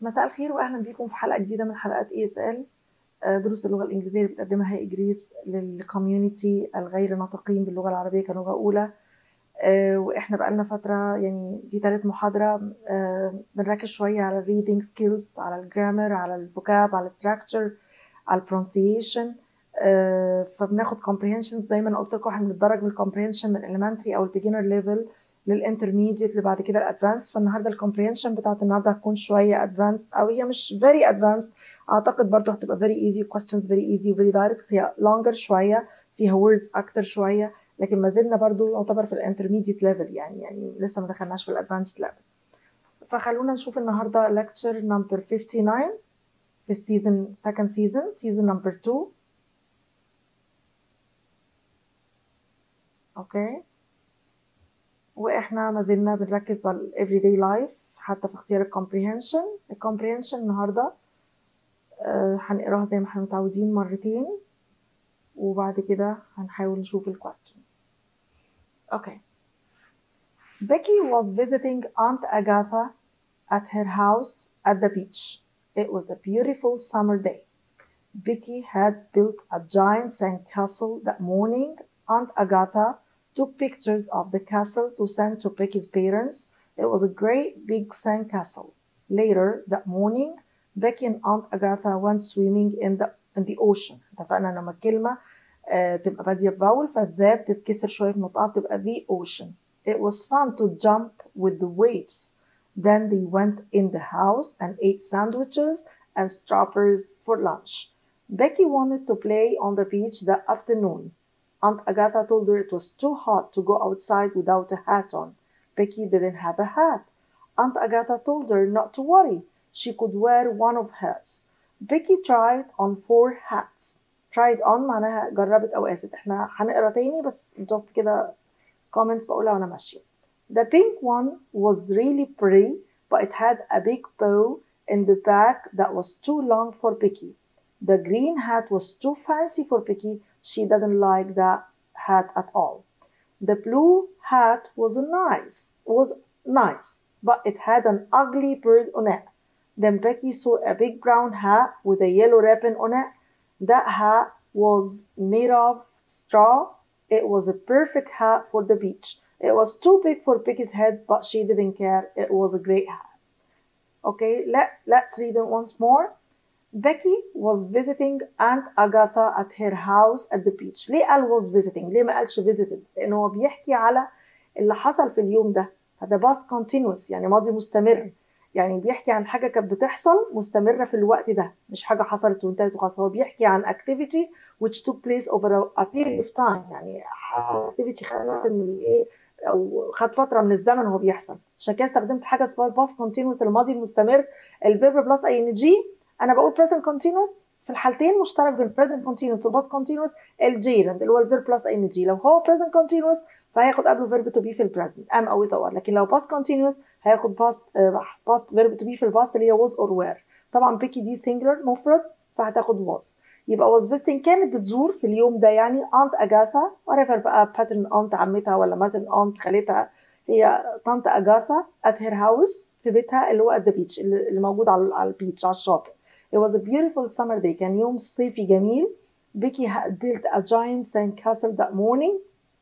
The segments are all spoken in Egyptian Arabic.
مساء الخير واهلا بيكم في حلقه جديده من حلقات اي اس ال دروس اللغه الانجليزيه اللي بتقدمها هي جريس للكوميونتي الغير ناطقين باللغه العربيه كلغه اولى آه، واحنا بقالنا فتره يعني دي ثالث محاضره آه، بنركز شويه على الريدنج سكيلز على الجرامر على الفوكاب على الستراكشر على البرونسيشن فبناخد comprehensions زي ما انا قلت لكم احنا بنتدرج من الكومبريهنشن من elementary او البيجنر ليفل للانترميديت اللي بعد كده الادفانس فالنهارده الكومبريهنشن بتاعت النهارده هتكون شويه ادفانسد او هي مش فيري ادفانسد اعتقد برضه هتبقى فيري ايزي questions فيري ايزي وفيري دايركت بس هي لونجر شويه فيها ووردز اكتر شويه لكن ما زلنا برضه يعتبر في الانترميديت ليفل يعني يعني لسه ما دخلناش في الادفانسد ليفل فخلونا نشوف النهارده ليكتشر نمبر 59 في السيزون سكند سيزون سيزون نمبر 2 اوكي واحنا ما زلنا بنركز على الافري داي لايف حتى في اختيار الكومبريهنشن الكومبريهنشن النهارده آه، هنقراها زي ما احنا متعودين مرتين وبعد كده هنحاول نشوف الكويستشنز اوكي Becky was visiting Aunt Agatha at her house at the beach. It was a beautiful summer day. Becky had built a giant sandcastle that morning. Aunt Agatha took pictures of the castle to send to Becky's parents. It was a great big sandcastle. Later that morning, Becky and Aunt Agatha went swimming in the in the ocean. اتفقنا لما الكلمة آه تبقى بادية بفاول فالذا بتتكسر شوية في نطقها بتبقى the ocean. It was fun to jump with the waves. Then they went in the house and ate sandwiches and strawberries for lunch. Becky wanted to play on the beach that afternoon. Aunt Agatha told her it was too hot to go outside without a hat on. Becky didn't have a hat. Aunt Agatha told her not to worry. She could wear one of hers. Becky tried on four hats. tried on معناها جربت أو قاست. احنا هنقرا تاني بس just كده comments بقولها وأنا ماشية. The pink one was really pretty, but it had a big bow in the back that was too long for Becky. The green hat was too fancy for Becky. She didn't like that hat at all. The blue hat was nice, was nice, but it had an ugly bird on it. Then Becky saw a big brown hat with a yellow ribbon on it. That hat was made of straw. It was a perfect hat for the beach. It was too big for Becky's head, but she didn't care. It was a great hat. Okay, let, let's read it once more. Becky was visiting Aunt Agatha at her house at the beach. ليه قال was visiting؟ ليه ما قالش visited؟ لأن هو بيحكي على اللي حصل في اليوم ده. فده past continuous يعني ماضي مستمر. يعني بيحكي عن حاجة كانت بتحصل مستمرة في الوقت ده مش حاجة حصلت وانتهت وخلاص هو بيحكي عن activity which took place over a, a period of time يعني حصل activity خد وقت من الايه او خد فتره من الزمن وهو بيحصل عشان كده استخدمت حاجه اسمها الباست كونتينوس الماضي المستمر الفيرب بلس اي ان جي انا بقول present continuous في الحالتين مشترك بين present continuous والباست continuous الجيرند اللي هو الفيرب بلس اي ان جي لو هو present continuous فهياخد قبله فيرب تو بي في البريزنت ام او از اور لكن لو باست continuous هياخد باست باست فيرب تو بي في الباست اللي هي was or were طبعا بيكي دي singular مفرد فهتاخد was يبقى was visiting كانت بتزور في اليوم ده يعني aunt اجاثا whatever بقى patern aunt عمتها ولا matern aunt خالتها هي طنط اجاثا at her house في بيتها اللي هو at the beach اللي موجود على على البيتش على الشاطئ It was a beautiful summer day كان يوم صيفي جميل Becky had built a giant sandcastle that morning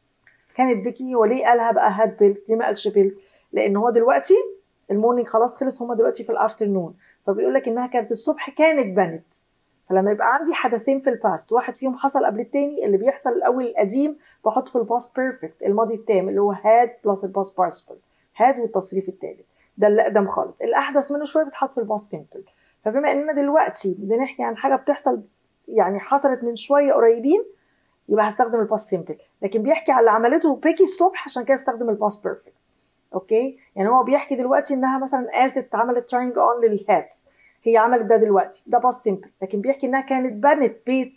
كانت بيكي وليه قالها بقى had built ليه ما قالش built لان هو دلوقتي المورنينج خلاص خلص هما دلوقتي في الافترنون فبيقول لك انها كانت الصبح كانت بنت فلما يبقى عندي حدثين في الباست واحد فيهم حصل قبل التاني اللي بيحصل الاول القديم بحط في الباست بيرفكت الماضي التام اللي هو had بلس الباست بارسبل had والتصريف التالت ده اللي اقدم خالص الاحدث منه شويه بتحط في الباست سيمبل فبما اننا دلوقتي بنحكي عن حاجه بتحصل يعني حصلت من شويه قريبين يبقى هستخدم الباست سيمبل لكن بيحكي على اللي عملته بيكي الصبح عشان كده استخدم الباست بيرفكت اوكي يعني هو بيحكي دلوقتي انها مثلا قاست عملت تراينج اون للهاتس هي عملت ده دلوقتي ده باست سيمبل لكن بيحكي انها كانت بنت بيت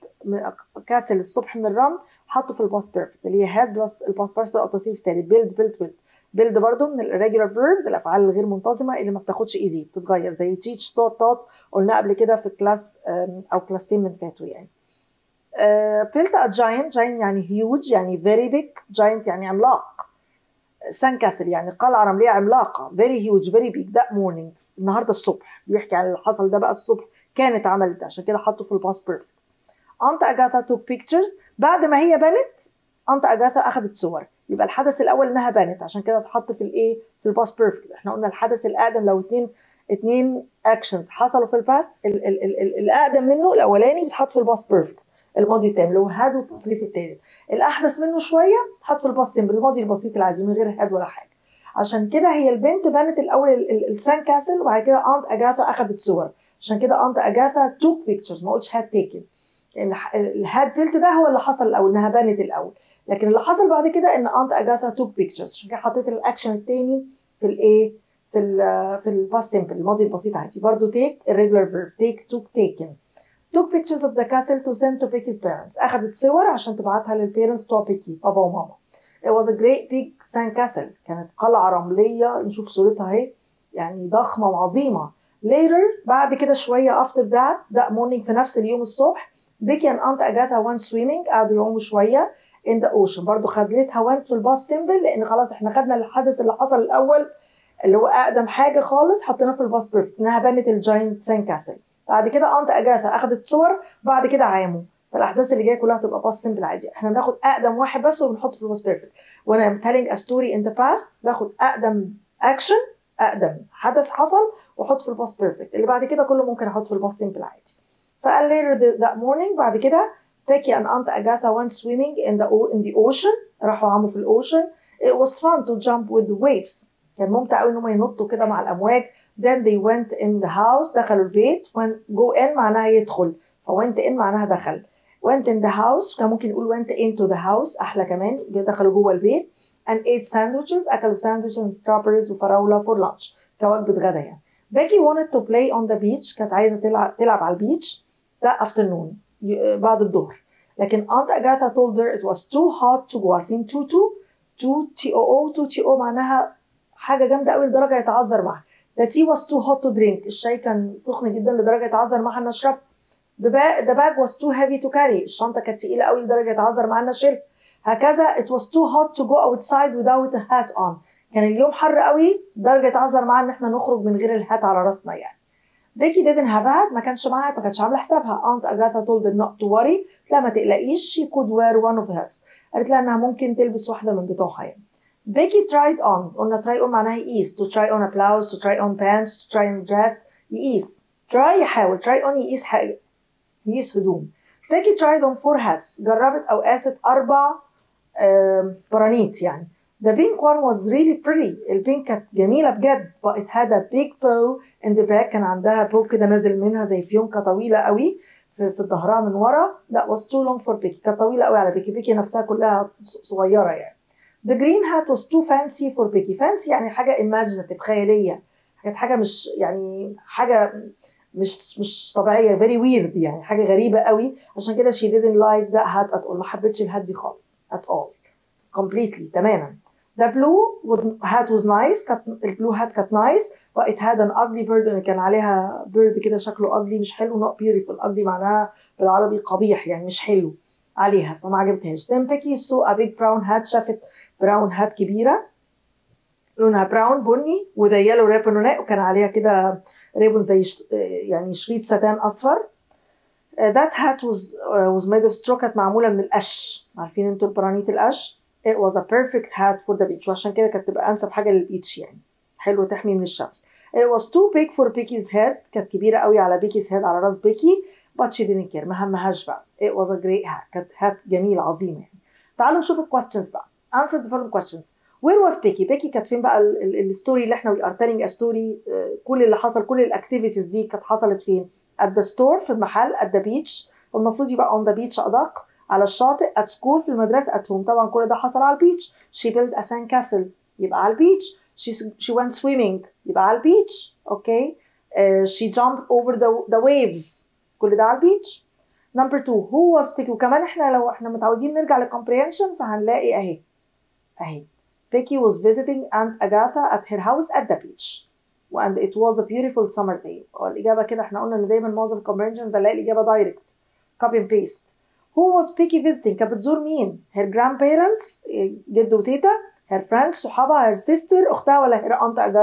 كاسل الصبح من الرمل حطه في الباست بيرفكت اللي هي هاد بلس الباست بيرفكت او التصريف التالي بيلد بيلد بيلد بيلد برضه من الريجولار فيربز الافعال الغير منتظمه اللي ما بتاخدش ايزي بتتغير زي تيتش توت توت قلنا قبل كده في كلاس او كلاسين من فاتوا يعني بيلت ا جاينت جاينت يعني هيوج يعني فيري بيج جاينت يعني عملاق سان كاسل يعني قلعه رمليه عملاقه فيري هيوج فيري بيج ذات مورنينج النهارده الصبح بيحكي عن اللي حصل ده بقى الصبح كانت عملت ده عشان كده حطه في الباست بيرفكت انت اجاثا توك بيكتشرز بعد ما هي بنت انت اجاثا اخذت صور يبقى الحدث الاول انها بنت عشان كده اتحط في الايه في الباست بيرفكت احنا قلنا الحدث الاقدم لو اتنين اتنين اكشنز حصلوا في الباست ال- ال- ال- ال- الاقدم منه الاولاني بيتحط في الباست بيرفكت الماضي التام اللي هو هاد والتصريف الثالث الاحدث منه شويه اتحط في الباست سيمبل الماضي البسيط العادي من غير هاد ولا حاجه عشان كده هي البنت بنت الاول ال- ال- السان كاسل وبعد كده انت اجاثا اخذت صور عشان كده انت اجاثا توك بيكتشرز ما قلتش هاد تيكن لان الهاد بيلت ده هو اللي حصل الاول انها بنت الاول لكن اللي حصل بعد كده ان انت اجاثا توك بيكتشرز عشان كده حطيت الاكشن الثاني في الايه في ال في الباست سيمبل الماضي البسيط عادي برضه تيك الريجولار فيرب تيك توك تيكن took pictures of the castle to send to Becky's parents أخذت صور عشان تبعتها للبيرنتس بتوع بيكي بابا وماما It was a great big sand castle كانت قلعة رملية نشوف صورتها اهي يعني ضخمة وعظيمة later بعد كده شوية after that that morning في نفس اليوم الصبح بيكي and Aunt Agatha went swimming قعدوا يعوموا شوية in the ocean برضو خدلتها went في الباص سيمبل لأن خلاص احنا خدنا الحدث اللي حصل الأول اللي هو أقدم حاجة خالص حطيناه في الباص بيرفكت إنها بنت الجاينت سان كاسل بعد كده انت اجاثا اخذت صور بعد كده عاموا فالاحداث اللي جايه كلها تبقى باس سيمبل عادي احنا بناخد اقدم واحد بس وبنحطه في الباس بيرفكت وانا telling a story in the past باخد اقدم اكشن اقدم حدث حصل واحط في الباس بيرفكت اللي بعد كده كله ممكن احط في الباس سيمبل عادي فقال later the- that morning بعد كده Becky and Aunt Agatha went swimming in the o- in the ocean راحوا عموا في الاوشن it was fun to jump with the waves كان ممتع قوي ان هم ينطوا كده مع الامواج then they went in the house دخلوا البيت when go in معناها يدخل ف went in معناها دخل went in the house كان ممكن يقول went into the house احلى كمان دخلوا جوه البيت and ate sandwiches اكلوا sandwiches and strawberries وفراوله for lunch كوجبه غدا يعني Becky wanted to play on the beach كانت عايزه تلعب تلعب على البيتش that afternoon ي- بعد الظهر لكن Aunt Agatha told her it was too hot to go عارفين تو تو تو تي او او تو تي او معناها حاجه جامده قوي لدرجه يتعذر معاها The tea was too hot to drink الشاي كان سخن جدا لدرجه يتعذر معاها ان اشرب The bag, the bag was too heavy to carry الشنطه كانت تقيله قوي لدرجه يتعذر معاها ان اشيلها هكذا it was too hot to go outside without a hat on كان اليوم حر قوي لدرجه يتعذر معاها ان احنا نخرج من غير الهات على راسنا يعني بيكي didn't have a hat ما كانش معاها hat، ما كانتش عامله حسابها Aunt Agatha told her not to worry لا ما تقلقيش she could wear one of hers قالت لها انها ممكن تلبس واحده من بتوعها يعني Becky tried on قلنا try on معناها يقيس to try on a blouse to try on pants to try on dress يقيس try يحاول try on يقيس حاجة يقيس هدوم Becky tried on four hats جربت أو قاست أربع آم، برانيت يعني The pink one was really pretty البينك كانت جميلة بجد but it had a big bow in the back كان عندها bow كده نازل منها زي فيونكة طويلة قوي في, في ظهرها من ورا that was too long for Becky كانت طويلة قوي على بيكي بيكي نفسها كلها صغيرة يعني The green hat was too fancy for Becky. Fancy يعني حاجة imaginative خيالية. كانت حاجة مش يعني حاجة مش مش طبيعية very weird يعني حاجة غريبة قوي عشان كده she didn't like that hat at all ما حبتش الهات دي خالص at all completely تماما. The blue hat was nice كانت البلو hat كانت nice but it had an ugly bird اللي كان عليها bird كده شكله ugly مش حلو not beautiful ugly معناها بالعربي قبيح يعني مش حلو عليها فما عجبتهاش. Then Becky saw a big brown hat شافت براون هات كبيرة لونها براون بني وذا يلو ريبون هناك وكان عليها كده ريبون زي ش- يعني شريط ستان أصفر ذات هات was uh, was made of straw كانت معمولة من القش عارفين انتوا البرانيت القش it was a perfect hat for the beach وعشان كده كانت تبقى أنسب حاجة للبيتش يعني حلو تحمي من الشمس it was too big for Becky's head كانت كبيرة قوي على بيكي's head على راس بيكي but she didn't care ما همهاش بقى it was a great hat كانت هات جميلة عظيمة يعني تعالوا نشوف الكويستشنز بقى answer the following questions where was Becky Becky كانت فين بقى الستوري اللي احنا we are telling a story آه، كل اللي حصل كل الاكتيفيتيز دي كانت حصلت فين at the store في المحل at the beach والمفروض يبقى on the beach ادق على الشاطئ at school في المدرسة at home طبعا كل ده حصل على البيتش she built a sand castle يبقى على البيتش she, she went swimming يبقى على البيتش اوكي uh, she jumped over the, the waves كل ده على البيتش نمبر 2 هو was Becky وكمان احنا لو احنا متعودين نرجع للكomprehension فهنلاقي اهي اهي Becky was visiting Aunt Agatha at her house at the beach and it was a beautiful summer day والإجابة كده احنا قلنا إن دايما معظم comprehensions هنلاقي الإجابة direct copy and paste Who was Becky visiting كانت بتزور مين her grandparents جد وتيتا her friends صحابها her sister أختها ولا her Aunt Agatha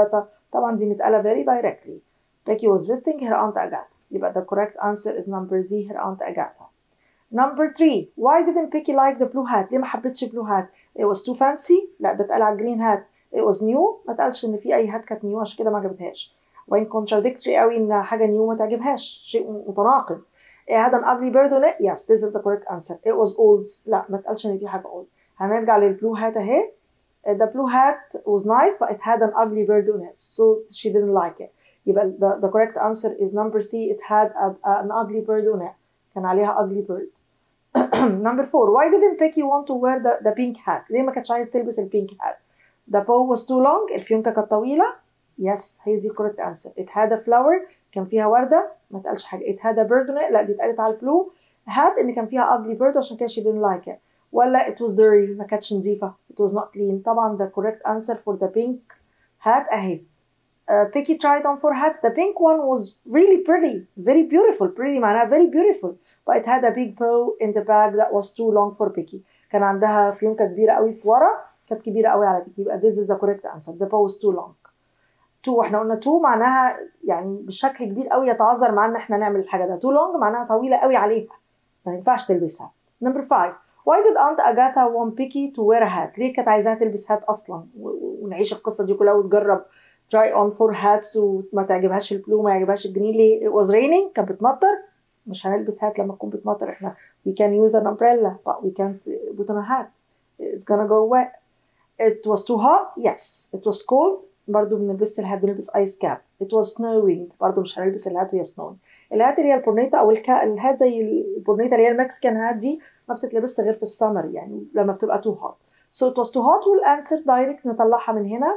طبعا دي متقالة very directly Becky was visiting her aunt Agatha يبقى the correct answer is number D her aunt Agatha number three why didn't Becky like the blue hat ليه ما حبتش blue hat it was too fancy لا ده اتقال على green hat it was new ما اتقالش ان في اي هات كانت نيو عشان كده ما عجبتهاش وين contradictory قوي ان حاجه نيو ما تعجبهاش شيء متناقض it had an ugly bird on it yes this is the correct answer it was old لا ما اتقالش ان في حاجه old هنرجع للبلو هات اهي the blue hat was nice but it had an ugly bird on it so she didn't like it يبقى the, the correct answer is number C it had a, a, an ugly bird on it كان عليها ugly bird number four why didn't Becky want to wear the, the pink hat ليه ما كانتش عايز تلبس البينك hat the bow was too long الفيونكة كانت طويلة yes هي دي correct answer it had a flower كان فيها وردة ما تقالش حاجة it had a bird on it لا دي اتقالت على البلو hat ان كان فيها ugly bird عشان كده she didn't like it ولا it was dirty ما كانتش نظيفة it was not clean طبعا the correct answer for the pink hat اهي uh, Picky tried on four hats the pink one was really pretty very beautiful pretty معناها very beautiful but it had a big bow in the back that was too long for Picky كان عندها فيونكة كبيرة قوي في ورا كانت كبيرة قوي على بيكي يبقى this is the correct answer the bow was too long تو احنا قلنا تو معناها يعني بشكل كبير قوي يتعذر معانا ان احنا نعمل الحاجه ده تو لونج معناها طويله قوي عليها ما ينفعش تلبسها نمبر 5 why did aunt Agatha want Picky to wear a hat ليه كانت عايزاها تلبس هات اصلا ونعيش القصه دي كلها وتجرب try on four hats وما تعجبهاش البلو ما يعجبهاش الجرين ليه it was raining كانت بتمطر مش هنلبس هات لما تكون بتمطر احنا we can use an umbrella but we can't put on a hat it's gonna go wet it was too hot yes it was cold برضو بنلبس الهات بنلبس ايس كاب it was snowing برضو مش هنلبس الهات وهي snowing الهات اللي هي البورنيتا او الكا الهات زي البورنيتا اللي هي المكسيكان هات دي ما بتتلبس غير في السمر يعني لما بتبقى too hot so it was too hot والانسر دايركت نطلعها من هنا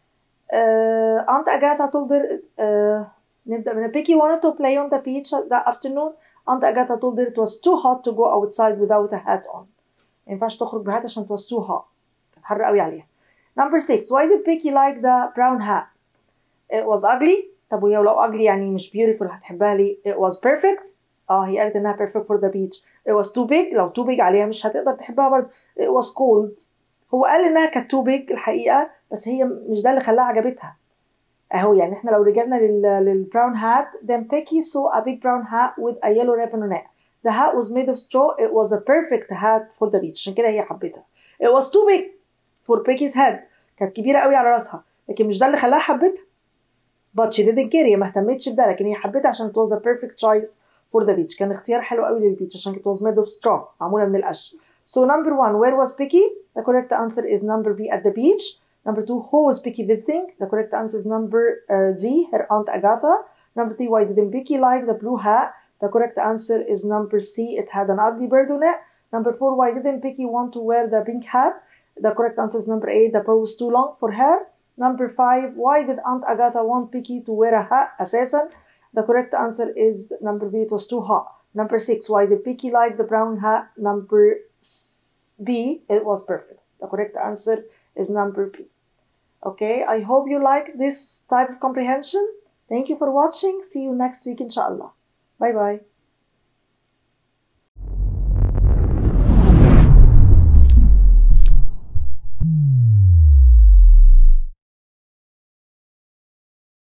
uh, Aunt Agatha told her uh, نبدأ من Picky wanted to play on the beach that afternoon Aunt Agatha told her it was too hot to go outside without a hat on ما ينفعش تخرج بهات عشان it was too hot كانت حر قوي عليها Number six, why did Becky like the brown hat? It was ugly. طب وهي لو ugly يعني مش beautiful هتحبها ليه؟ It was perfect. اه هي قالت انها perfect for the beach. It was too big. لو too big عليها مش هتقدر تحبها برضه. It was cold. هو قال انها كانت too big الحقيقة بس هي مش ده اللي خلاها عجبتها. اهو يعني احنا لو رجعنا لل للبراون hat then Becky saw a big brown hat with a yellow ribbon on it. The hat was made of straw. It was a perfect hat for the beach. عشان كده هي حبتها. It was too big for Becky's head. كانت كبيرة قوي على راسها لكن مش ده اللي خلاها حبتها but she didn't care هي ما اهتمتش بده لكن هي حبتها عشان it was a perfect choice for the beach كان اختيار حلو قوي للبيتش عشان it was made of straw معمولة من القش so number one where was Becky the correct answer is number B at the beach number two who was Becky visiting the correct answer is number uh, D her aunt Agatha number three why didn't Becky like the blue hat the correct answer is number C it had an ugly bird on it number four why didn't Becky want to wear the pink hat the correct answer is number eight. The bow was too long for her. Number five. Why did Aunt Agatha want Picky to wear a hat? أساسا. The correct answer is number B. It was too hot. Number six. Why did Picky like the brown hat? Number B. It was perfect. The correct answer is number B. Okay. I hope you like this type of comprehension. Thank you for watching. See you next week, inshallah. Bye bye.